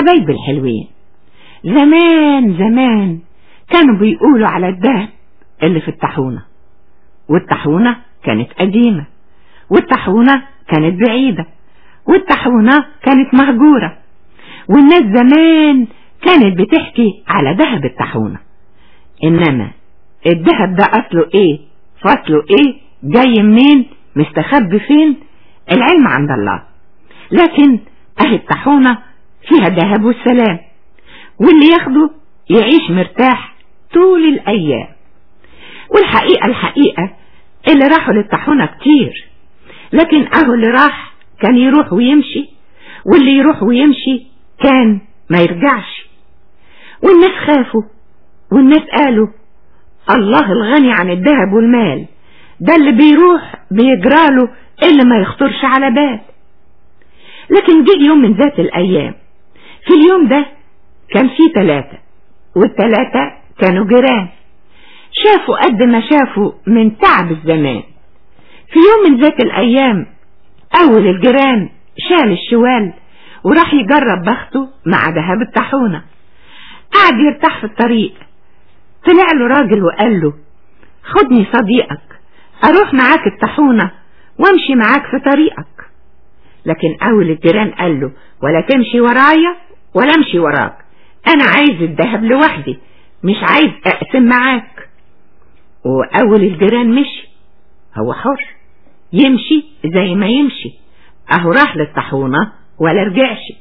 حبايب الحلوين زمان زمان كانوا بيقولوا على الدهب اللي في الطاحونة والطاحونة كانت قديمة والطاحونة كانت بعيدة والطاحونة كانت مهجورة والناس زمان كانت بتحكي على ذهب الطاحونة إنما الذهب ده أصله إيه فصله إيه جاي منين مستخبي فين العلم عند الله لكن أهي الطاحونة فيها ذهب والسلام واللي ياخده يعيش مرتاح طول الأيام والحقيقة الحقيقة اللي راحوا للطاحونة كتير لكن أهو اللي راح كان يروح ويمشي واللي يروح ويمشي كان ما يرجعش والناس خافوا والناس قالوا الله الغني عن الذهب والمال ده اللي بيروح بيجراله اللي ما يخطرش على بال لكن جه يوم من ذات الأيام في اليوم ده كان في ثلاثة والثلاثة كانوا جيران شافوا قد ما شافوا من تعب الزمان في يوم من ذات الأيام أول الجيران شال الشوال وراح يجرب بخته مع ذهب الطاحونة قعد يرتاح في الطريق طلع له راجل وقال له خدني صديقك أروح معاك الطاحونة وامشي معاك في طريقك لكن أول الجيران قال له ولا تمشي ورايا ولا امشي وراك أنا عايز الذهب لوحدي مش عايز أقسم معاك وأول الجيران مشي هو حر يمشي زي ما يمشي أهو راح للطاحونة ولا رجعش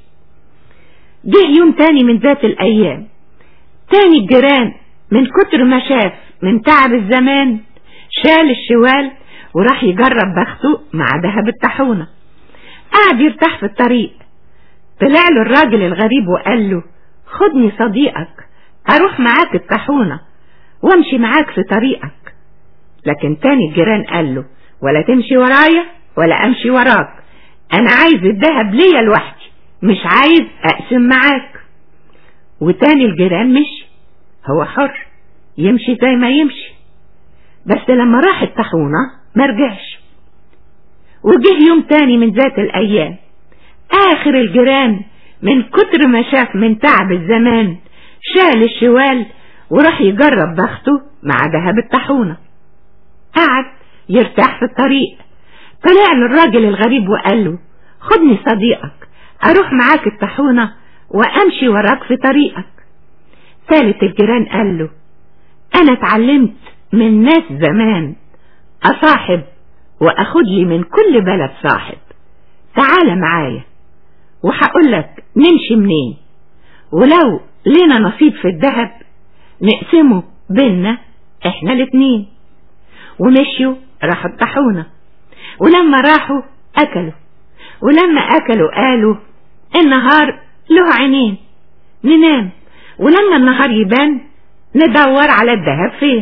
جه يوم تاني من ذات الأيام تاني الجيران من كتر ما شاف من تعب الزمان شال الشوال وراح يجرب بخته مع ذهب الطاحونة قعد يرتاح في الطريق طلع له الراجل الغريب وقال له خدني صديقك اروح معاك الطاحونة وامشي معاك في طريقك لكن تاني الجيران قال له ولا تمشي ورايا ولا امشي وراك انا عايز الذهب ليا لوحدي مش عايز اقسم معاك وتاني الجيران مشي هو حر يمشي زي ما يمشي بس لما راح الطاحونة ما رجعش وجه يوم تاني من ذات الأيام آخر الجيران من كتر ما شاف من تعب الزمان شال الشوال وراح يجرب بخته مع ذهب الطاحونة قعد يرتاح في الطريق طلع له الراجل الغريب وقال له خدني صديقك أروح معاك الطاحونة وأمشي وراك في طريقك ثالث الجيران قال له أنا اتعلمت من ناس زمان أصاحب وأخد لي من كل بلد صاحب تعال معايا وهقول لك نمشي منين ولو لنا نصيب في الذهب نقسمه بينا احنا الاتنين ومشيوا راحوا الطاحونة ولما راحوا أكلوا ولما أكلوا قالوا النهار له عينين ننام ولما النهار يبان ندور على الذهب فين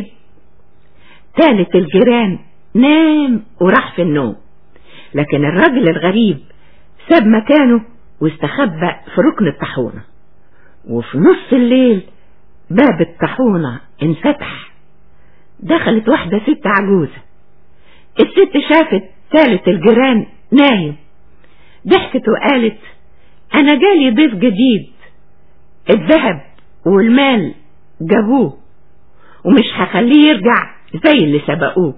ثالث الجيران نام وراح في النوم لكن الراجل الغريب ساب مكانه واستخبى في ركن الطاحونة وفي نص الليل باب الطاحونة انفتح دخلت واحدة ست عجوزة الست شافت ثالث الجيران نايم ضحكت وقالت انا جالي ضيف جديد الذهب والمال جابوه ومش هخليه يرجع زي اللي سبقوه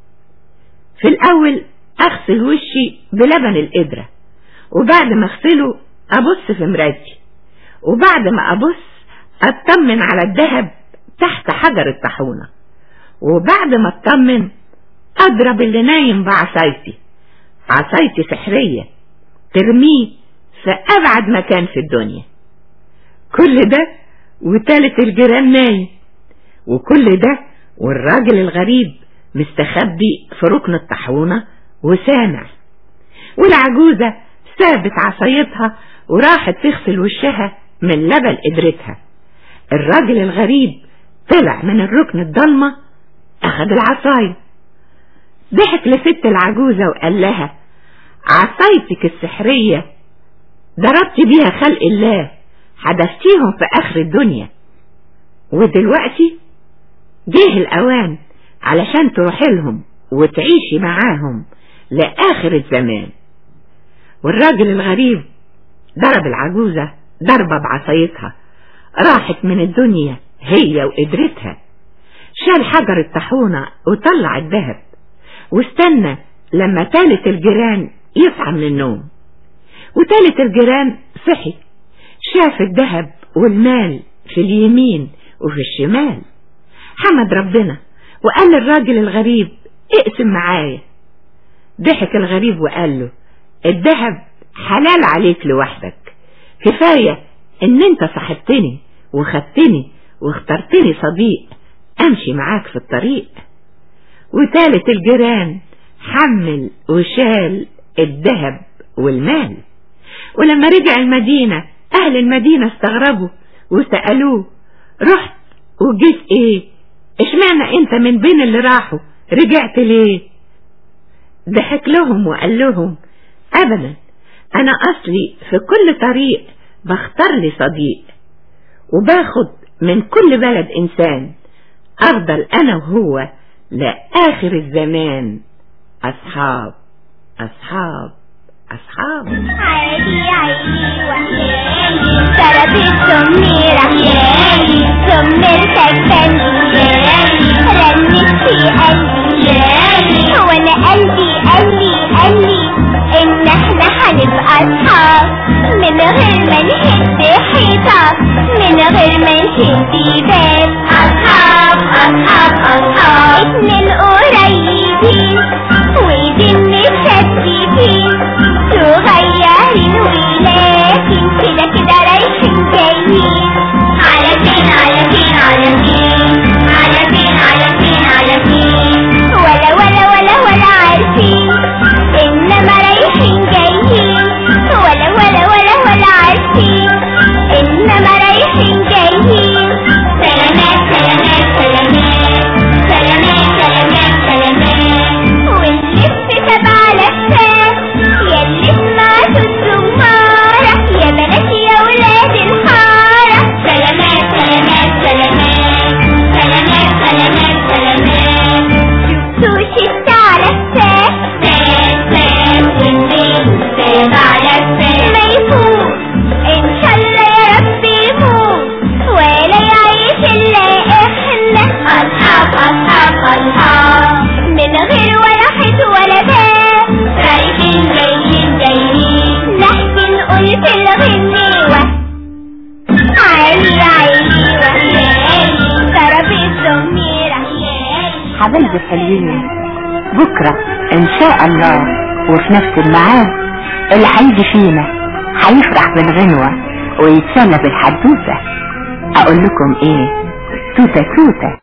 في الاول اغسل وشي بلبن القدرة وبعد ما اغسله ابص في مرايتي وبعد ما ابص اطمن على الذهب تحت حجر الطاحونة وبعد ما اطمن اضرب اللي نايم بعصايتي عصايتي سحرية ترميه في ابعد مكان في الدنيا كل ده وتالت الجيران نايم وكل ده والراجل الغريب مستخبي في ركن الطاحونة وسامع والعجوزة سابت عصايتها وراحت تغسل وشها من لبن قدرتها الراجل الغريب طلع من الركن الضلمة أخد العصاية ضحك لست العجوزة وقال لها عصايتك السحرية ضربت بيها خلق الله حدفتيهم في آخر الدنيا ودلوقتي جه الأوان علشان تروحي لهم وتعيشي معاهم لآخر الزمان والراجل الغريب ضرب العجوزة ضربة بعصايتها راحت من الدنيا هي وقدرتها شال حجر الطاحونة وطلع الذهب واستنى لما تالت الجيران يصحى من النوم وتالت الجيران صحي شاف الذهب والمال في اليمين وفي الشمال حمد ربنا وقال للراجل الغريب اقسم معايا ضحك الغريب وقال له الذهب حلال عليك لوحدك كفاية ان انت صاحبتني وخدتني واخترتني صديق امشي معاك في الطريق وتالت الجيران حمل وشال الذهب والمال ولما رجع المدينة اهل المدينة استغربوا وسألوه رحت وجيت ايه اشمعنى انت من بين اللي راحوا رجعت ليه ضحك لهم وقال لهم ابدا انا اصلي في كل طريق بختار لي صديق وباخد من كل بلد انسان افضل انا وهو لاخر الزمان اصحاب اصحاب اصحاب عيني عيني وحياني شربت سميرة ياني سمرتك تاني ياني رنت في قلبي ياني وانا قلبي قال لي قال لي ان احنا هنبقى اصحاب من غير ما نهد حيطة من غير ما نشد باب اصحاب اصحاب اصحاب اتنين قريبين وايدين متشددين صغيرين ولكن كده كده رايحين جايين على فين على فين على فين على فين على فين على فين ولا ولا ولا ولا عارفين انما رايحين جايين ولا ولا ولا ولا عارفين انما رايحين جايين سلامات سلامات سلامات سلامات سلامات سلامات ونلف سبع لفات يلي سمعتوا الزمارة يا بنات يا ولاد الحارة سلامات سلامات سلامات سلامات سلامات سلامات شفتوش الساعة لفات فات فات والليل سبع لفات ما يفوت ان شاء الله يا رب يموت ولا يعيش الا احنا اصحاب اصحاب اصحاب من غير ولا حيط ولا باب رايحين جايين جايين نحكي نقول في الغنيوة عالي عالي وحيالي ضرب الضميرة حبايبي حلوين بكرة ان شاء الله وفي نفس الميعاد اللي هيجي فينا هيفرح بالغنوة ويتسلى بالحدوتة اقول لكم ايه توتة توتة